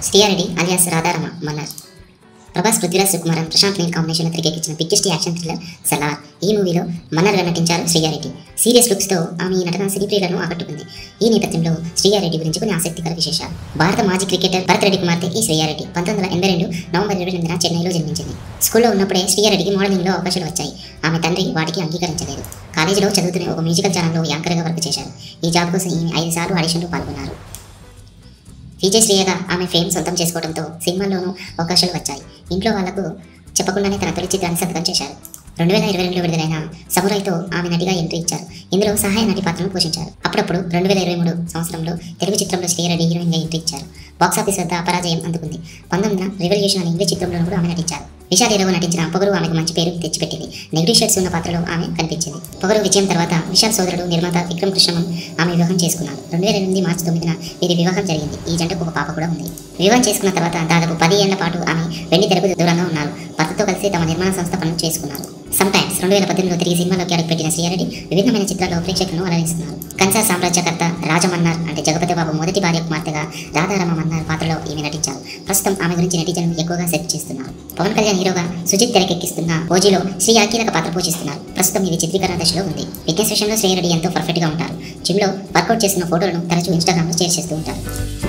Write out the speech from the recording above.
శ్రీయారెడ్డి alias Radharama Mannar Prabhas Prithviraj Sukumaran Prashanth Neel కాంబినేషన్లో తెరకెక్కించిన biggest action thriller Salaar ఈ మూవీలో మన్నర్గా నటించారు శ్రీయారెడ్డి సీరియస్ లుక్స్తో ఆమె ఈ నటన సినీ ప్రియులను ఆకట్టుకుంది ఈ నేపథ్యంలో శ్రీయారెడ్డి గురించి కొన్ని ఆసక్తికర విశేషాలు భారత మాజీ క్రికెటర్ భరత్ రెడ్డి కుమార్తె ఈ శ్రీయారెడ్డి పంతొమ్మిది వందల ఎనభై రెండు నవంబర్ ఇరవై ఎనిమిదిన చెన్నైలో జన్మించింది స్కూల్లో ఉన్నప్పుడే శ్రీయారెడ్డికి మోడలింగ్లో అవకాశాలు వచ్చాయి ఆమె తండ్రి వాటికి అంగీకరించలేదు కాలేజీలో చదువుతున్న ఒక మ్యూజికల్ ఛానల్లో యాంకర్గా వర్క్ చేశారు ఈ జాబ్ కోసం ఈమె ఐదు సార్లు ఆడిషన్లో పాల్గొన్నారు విజయ్ శ్రీయగా ఆమె ఫేమ్ సొంతం చేసుకోవడంతో సినిమాల్లోనూ అవకాశాలు వచ్చాయి ఇంట్లో వాళ్లకు చెప్పకుండానే తన తొలి చిత్రాన్ని సంతకం చేశారు రెండు వేల ఇరవై రెండులో విడుదలైన సమురాయ్తో ఆమె నటిగా ఎంట్రీ ఇచ్చారు ఇందులో సహాయ నటి పాత్రను పోషించారు అప్పుడప్పుడు రెండు వేల ఇరవై మూడు సంవత్సరంలో తెలుగు చిత్రంలో శ్రీరెడ్డి హీరోయిన్గా ఎంట్రీ ఇచ్చారు బాక్సాఫీస్ వద్ద అపరాజయం అందుకుంది పంతొమ్మిదిన రెవల్యూషన్ అనే ఇంగ్లీష్ చిత్రంలో కూడా ఆమె నటించారు విశాల్ హీరోగా నటించిన పొగరు ఆమెకు మంచి పేరు తెచ్చిపెట్టింది నెగిటివ్ షేడ్స్ ఉన్న పాత్రలో ఆమె కనిపించింది పొగరు విజయం తర్వాత విశాల్ సోదరుడు నిర్మాత విక్రమ్ కృష్ణమన్ ఆమె వివాహం చేసుకున్నారు రెండు వేల ఎనిమిది మార్చి తొమ్మిదిన వీరి వివాహం జరిగింది ఈ జంటకు ఒక పాప కూడా ఉంది వివాహం చేసుకున్న తర్వాత దాదాపు పది ఏళ్ల పాటు ఆమె వెండి తెరకు దూరంగా ఉన్నారు భర్తతో కలిసి తమ నిర్మాణ సంస్థ పనులు చేసుకున్నారు సమ్ టైమ్స్ రెండు వేల పద్దెనిమిదిలో తిరిగి సినిమాలోకి అడుగుపెట్టిన శ్రీయారెడ్డి విభిన్నమైన చిత్రాల్లో ప్రేక్షకులను అలరిస్తున్నారు కన్సార్ సామ్రాజ్యకర్త రాజమన్నార్ అంటే జగపతి బాబు మొదటి భార్య కుమార్తెగా రాధారామ మన్నార్ పాత్రలో ఈమె నటించారు ప్రస్తుతం ఆమె గురించి నెటిజన్లు ఎక్కువగా సెర్చ్ చేస్తున్నారు పవన్ కళ్యాణ్ హీరోగా సుజిత్ తెరకెక్కిస్తున్న ఓజీలో శ్రీ కీలక పాత్ర పోషిస్తున్నారు ప్రస్తుతం ఇది చిత్రీకరణ దశలో ఉంది ఫిట్నెస్ విషయంలో శ్రీరెడ్డి ఎంతో పర్ఫెక్ట్ గా ఉంటారు జిమ్ లో వర్కౌట్ చేసిన ఫోటోలను తరచూ ఇన్స్టాగ్రామ్ లో షేర్ చేస్తూ ఉంటారు